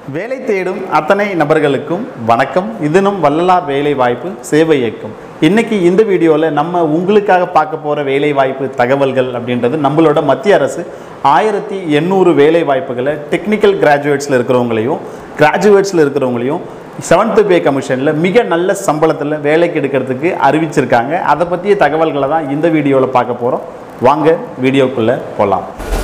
வேலை தேடும் அத்தனை நபர்களுக்கும் வணக்கம் இது நம் வள்ளலார் வேலை வாய்ப்பு சேவை இயக்கம் இன்னைக்கு இந்த வீடியோவில் நம்ம உங்களுக்காக பார்க்க போகிற வேலை வாய்ப்பு தகவல்கள் அப்படின்றது நம்மளோட மத்திய அரசு ஆயிரத்தி எண்ணூறு வேலை வாய்ப்புகளை டெக்னிக்கல் கிராஜுவேட்ஸில் இருக்கிறவங்களையும் கிராஜுவேட்ஸில் இருக்கிறவங்களையும் செவன்த் பே கமிஷனில் மிக நல்ல சம்பளத்தில் வேலைக்கு எடுக்கிறதுக்கு அறிவிச்சிருக்காங்க அதை பற்றிய தகவல்களை தான் இந்த வீடியோவில் பார்க்க போகிறோம் வாங்க வீடியோக்குள்ளே போகலாம்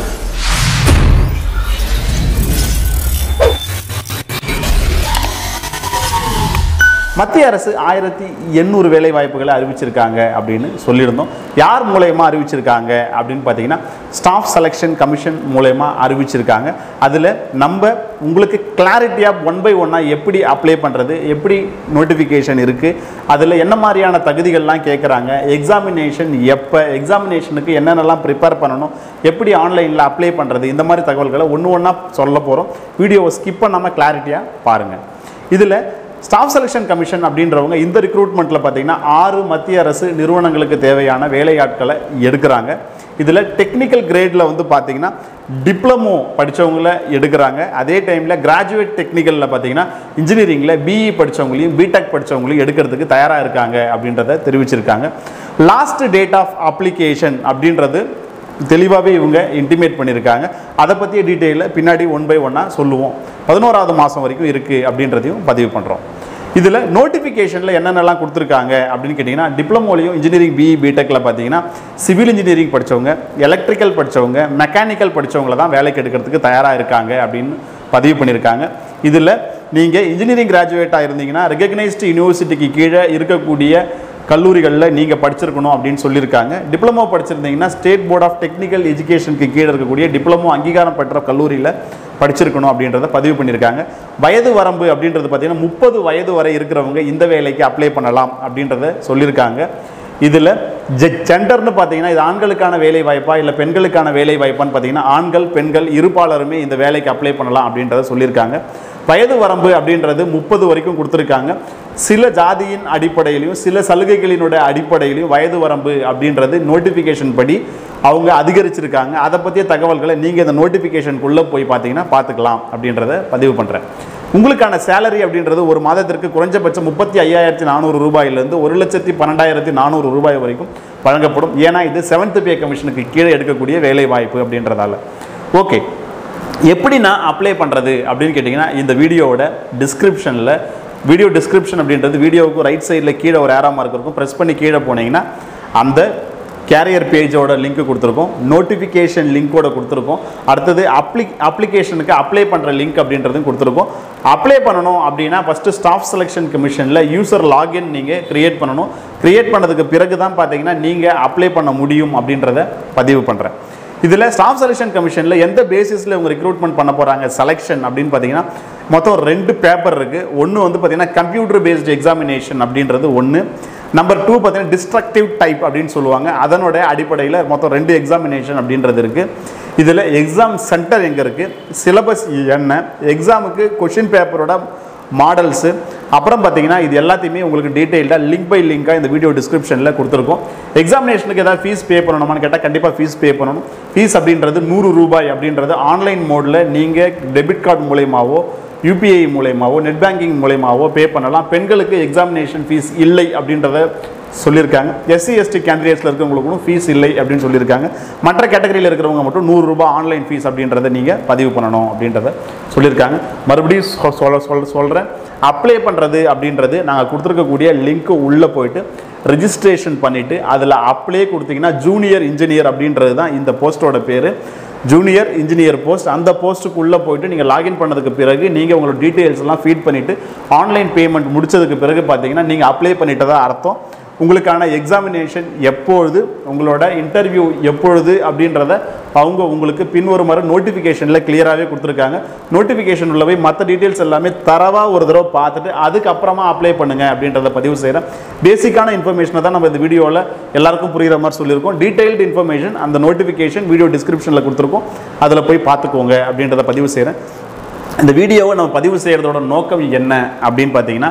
மத்திய அரசு ஆயிரத்தி எண்ணூறு வேலை வாய்ப்புகளை அறிவிச்சிருக்காங்க அப்படின்னு சொல்லியிருந்தோம் யார் மூலயமா அறிவிச்சிருக்காங்க அப்படின்னு பார்த்தீங்கன்னா ஸ்டாஃப் செலெக்ஷன் கமிஷன் மூலயமா அறிவிச்சிருக்காங்க அதில் நம்ம உங்களுக்கு கிளாரிட்டியாக ஒன் பை ஒன்னாக எப்படி அப்ளை பண்ணுறது எப்படி நோட்டிஃபிகேஷன் இருக்குது அதில் என்ன மாதிரியான தகுதிகள்லாம் கேட்குறாங்க எக்ஸாமினேஷன் எப்போ எக்ஸாமினேஷனுக்கு என்னென்னலாம் ப்ரிப்பேர் பண்ணணும் எப்படி ஆன்லைனில் அப்ளை பண்ணுறது இந்த மாதிரி தகவல்களை ஒன்று ஒன்றா சொல்ல போகிறோம் வீடியோவை ஸ்கிப் பண்ணாமல் கிளாரிட்டியாக பாருங்கள் இதில் ஸ்டாஃப் செலெக்ஷன் கமிஷன் அப்படின்றவங்க இந்த ரிக்ரூட்மெண்ட்டில் பார்த்தீங்கன்னா ஆறு மத்திய அரசு நிறுவனங்களுக்கு தேவையான வேலையாட்களை எடுக்கிறாங்க இதில் டெக்னிக்கல் கிரேடில் வந்து பார்த்தீங்கன்னா டிப்ளமோ படித்தவங்கள எடுக்கிறாங்க அதே டைமில் கிராஜுவேட் டெக்னிக்கலில் பார்த்தீங்கன்னா இன்ஜினியரிங்கில் பிஇ படித்தவங்களையும் பிடெக் படித்தவங்களையும் எடுக்கிறதுக்கு தயாராக இருக்காங்க அப்படின்றத தெரிவிச்சிருக்காங்க லாஸ்ட் டேட் ஆஃப் அப்ளிகேஷன் அப்படின்றது தெளிவாகவே இவங்க இன்டிமேட் பண்ணியிருக்காங்க அதை பற்றிய டீட்டெயிலை பின்னாடி ஒன் பை ஒன்னாக சொல்லுவோம் பதினோராவது மாதம் வரைக்கும் இருக்குது அப்படின்றதையும் பதிவு பண்ணுறோம் இதில் நோட்டிஃபிகேஷனில் என்னென்னலாம் கொடுத்துருக்காங்க அப்படின்னு கேட்டிங்கன்னா டிப்ளமோலையும் இன்ஜினியரிங் பிஇ பிடெக்கில் பார்த்தீங்கன்னா சிவில் இன்ஜினியரிங் படித்தவங்க எலக்ட்ரிக்கல் படித்தவங்க மெக்கானிக்கல் படித்தவங்கள தான் வேலைக்கு எடுக்கிறதுக்கு தயாராக இருக்காங்க அப்படின்னு பதிவு பண்ணியிருக்காங்க இதில் நீங்கள் இன்ஜினியரிங் கிராஜுவேட்டாக இருந்தீங்கன்னா ரெகக்னைஸ்டு யூனிவர்சிட்டிக்கு கீழே இருக்கக்கூடிய கல்லூரிகளில் நீங்கள் படிச்சிருக்கணும் அப்படின்னு சொல்லியிருக்காங்க டிப்ளமோ படிச்சிருந்தீங்கன்னா ஸ்டேட் போர்ட் ஆஃப் டெக்னிக்கல் எஜுகேஷனுக்கு கீழே இருக்கக்கூடிய டிப்ளமோ அங்கீகாரம் பெற்ற கல்லூரியில் படிச்சிருக்கணும் அப்படின்றத பதிவு பண்ணியிருக்காங்க வயது வரம்பு அப்படின்றது பார்த்தீங்கன்னா முப்பது வயது வரை இருக்கிறவங்க இந்த வேலைக்கு அப்ளை பண்ணலாம் அப்படின்றத சொல்லியிருக்காங்க இதில் ஜெ ஜெண்டர்னு பார்த்தீங்கன்னா இது ஆண்களுக்கான வேலை வாய்ப்பா இல்லை பெண்களுக்கான வேலை வாய்ப்பான்னு பார்த்தீங்கன்னா ஆண்கள் பெண்கள் இருப்பாளருமே இந்த வேலைக்கு அப்ளை பண்ணலாம் அப்படின்றத சொல்லியிருக்காங்க வயது வரம்பு அப்படின்றது முப்பது வரைக்கும் கொடுத்துருக்காங்க சில ஜாதியின் அடிப்படையிலையும் சில சலுகைகளினுடைய அடிப்படையிலையும் வயது வரம்பு அப்படின்றது நோட்டிஃபிகேஷன் படி அவங்க அதிகரிச்சிருக்காங்க அதை பற்றிய தகவல்களை நீங்கள் இந்த நோட்டிஃபிகேஷனுக்குள்ளே போய் பார்த்தீங்கன்னா பார்த்துக்கலாம் அப்படின்றத பதிவு பண்ணுறேன் உங்களுக்கான சேலரி அப்படின்றது ஒரு மாதத்திற்கு குறைஞ்சபட்சம் முப்பத்தி ஐயாயிரத்தி நானூறு ரூபாயிலிருந்து ஒரு லட்சத்தி பன்னெண்டாயிரத்தி நானூறு ரூபாய் வரைக்கும் வழங்கப்படும் ஏன்னா இது செவன்த் பே கமிஷனுக்கு கீழே எடுக்கக்கூடிய வேலை வாய்ப்பு அப்படின்றதால ஓகே எப்படி நான் அப்ளை பண்ணுறது அப்படின்னு கேட்டிங்கன்னா இந்த வீடியோவோட டிஸ்கிரிப்ஷனில் வீடியோ டிஸ்கிரிப்ஷன் அப்படின்றது வீடியோவுக்கு ரைட் சைடில் கீழே ஒரு ஏரா மார்க் இருக்கும் ப்ரெஸ் பண்ணி கீழே போனீங்கன்னா அந்த கேரியர் பேஜோட லிங்க் கொடுத்துருக்கோம் நோட்டிஃபிகேஷன் லிங்கோட கொடுத்துருக்கோம் அடுத்தது அப்ளி அப்ளிகேஷனுக்கு அப்ளை பண்ணுற லிங்க் அப்படின்றதும் கொடுத்துருக்கோம் அப்ளை பண்ணணும் அப்படின்னா ஃபஸ்ட்டு ஸ்டாஃப் செலெக்ஷன் கமிஷனில் யூசர் லாகின் நீங்கள் க்ரியேட் பண்ணணும் க்ரியேட் பண்ணதுக்கு பிறகு தான் பார்த்தீங்கன்னா நீங்கள் அப்ளை பண்ண முடியும் அப்படின்றத பதிவு பண்ணுறேன் இதில் ஸ்டாஃப் செலெக்ஷன் கமிஷனில் எந்த பேசிஸில் இவங்க ரெக்ரூட்மெண்ட் பண்ண போகிறாங்க செலெக்ஷன் அப்படின்னு பார்த்தீங்கன்னா மொத்தம் ரெண்டு பேப்பர் இருக்குது ஒன்று வந்து பார்த்தீங்கன்னா கம்ப்யூட்டர் பேஸ்டு எக்ஸாமினேஷன் அப்படின்றது ஒன்று நம்பர் டூ பார்த்தீங்கன்னா டிஸ்ட்ரக்டிவ் டைப் அப்படின்னு சொல்லுவாங்க அதனோட அடிப்படையில் மொத்தம் ரெண்டு எக்ஸாமினேஷன் அப்படின்றது இருக்குது இதில் எக்ஸாம் சென்டர் எங்கே இருக்குது சிலபஸ் என்ன எக்ஸாமுக்கு கொஷின் பேப்பரோட மாடல்ஸு அப்புறம் பார்த்தீங்கன்னா இது எல்லாத்தையுமே உங்களுக்கு டீட்டெயில்டாக லிங்க் பை லிங்காக இந்த வீடியோ டிஸ்கிரிப்ஷனில் கொடுத்துருக்கோம் எக்ஸாமினேஷனுக்கு ஏதாவது ஃபீஸ் பே பண்ணணுமான்னு கேட்டால் கண்டிப்பாக ஃபீஸ் பே பண்ணணும் ஃபீஸ் அப்படின்றது நூறு ரூபாய் அப்படின்றது ஆன்லைன் மோடில் நீங்கள் டெபிட் கார்டு மூலயமாவோ யூபிஐ மூலயமாவோ நெட் பேங்கிங் மூலயமாவோ பே பண்ணலாம் பெண்களுக்கு எக்ஸாமினேஷன் ஃபீஸ் இல்லை அப்படின்றத சொல்லியிருக்காங்க எஸ்சி எஸ்டி கேண்டிடேட்ஸில் இருக்கிறவங்களுக்கும் ஃபீஸ் இல்லை அப்படின்னு சொல்லியிருக்காங்க மற்ற கேட்டகரியில் இருக்கிறவங்க மட்டும் நூறுரூபா ஆன்லைன் ஃபீஸ் அப்படின்றத நீங்கள் பதிவு பண்ணணும் அப்படின்றத சொல்லியிருக்காங்க மறுபடியும் சொ- சொல்ல சொல்ல சொல்கிறேன் அப்ளை பண்ணுறது அப்படின்றது நாங்கள் கொடுத்துருக்கக்கூடிய லிங்க்கு உள்ளே போயிட்டு ரிஜிஸ்ட்ரேஷன் பண்ணிவிட்டு அதில் அப்ளை கொடுத்தீங்கன்னா ஜூனியர் இன்ஜினியர் அப்படின்றது தான் இந்த போஸ்ட்டோட பேர் ஜூனியர் இன்ஜினியர் போஸ்ட் அந்த போஸ்ட்டுக்குள்ளே போயிட்டு நீங்கள் லாகின் பண்ணதுக்கு பிறகு நீங்கள் உங்களோட டீட்டெயில்ஸ் எல்லாம் ஃபீட் பண்ணிவிட்டு ஆன்லைன் பேமெண்ட் முடிச்சதுக்கு பிறகு பார்த்தீங்கன்னா நீங்கள் அப்ளை பண்ணிட்டதா அர்த்தம் உங்களுக்கான எக்ஸாமினேஷன் எப்பொழுது உங்களோட இன்டர்வியூ எப்பொழுது அப்படின்றத அவங்க உங்களுக்கு பின்வருமாறு நோட்டிஃபிகேஷனில் கிளியராகவே கொடுத்துருக்காங்க நோட்டிஃபிகேஷன் உள்ள போய் மற்ற டீட்டெயில்ஸ் எல்லாமே தரவாக ஒரு தடவை பார்த்துட்டு அதுக்கப்புறமா அப்ளை பண்ணுங்க அப்படின்றத பதிவு செய்கிறேன் பேசிக்கான இன்ஃபர்மேஷனை தான் நம்ம இந்த வீடியோவில் எல்லாருக்கும் புரியுற மாதிரி சொல்லியிருக்கோம் டீட்டெயில்டு இன்ஃபர்மேஷன் அந்த நோட்டிஃபிகேஷன் வீடியோ டிஸ்கிரிப்ஷனில் கொடுத்துருக்கோம் அதில் போய் பார்த்துக்கோங்க அப்படின்றத பதிவு செய்கிறேன் இந்த வீடியோவை நம்ம பதிவு செய்கிறதோட நோக்கம் என்ன அப்படின்னு பார்த்தீங்கன்னா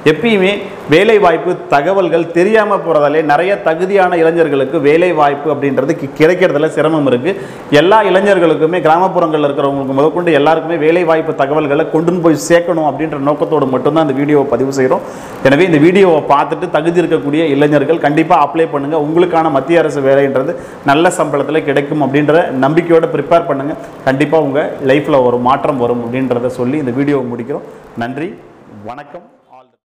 எப்பயுமே வேலை வாய்ப்பு தகவல்கள் தெரியாமல் போகிறதாலே நிறைய தகுதியான இளைஞர்களுக்கு வேலை வாய்ப்பு அப்படின்றது கி- கிடைக்கிறதுல சிரமம் இருக்குது எல்லா இளைஞர்களுக்குமே கிராமப்புறங்களில் இருக்கிறவங்களுக்கு முதற்கொண்டு எல்லாருக்குமே வேலை வாய்ப்பு தகவல்களை கொண்டு போய் சேர்க்கணும் அப்படின்ற நோக்கத்தோடு மட்டும்தான் இந்த வீடியோவை பதிவு செய்கிறோம் எனவே இந்த வீடியோவை பார்த்துட்டு தகுதி இருக்கக்கூடிய இளைஞர்கள் கண்டிப்பாக அப்ளை பண்ணுங்கள் உங்களுக்கான மத்திய அரசு வேலைன்றது நல்ல சம்பளத்தில் கிடைக்கும் அப்படின்ற நம்பிக்கையோடு ப்ரிப்பேர் பண்ணுங்கள் கண்டிப்பாக உங்கள் லைஃப்பில் ஒரு மாற்றம் வரும் அப்படின்றத சொல்லி இந்த வீடியோவை முடிக்கிறோம் நன்றி வணக்கம்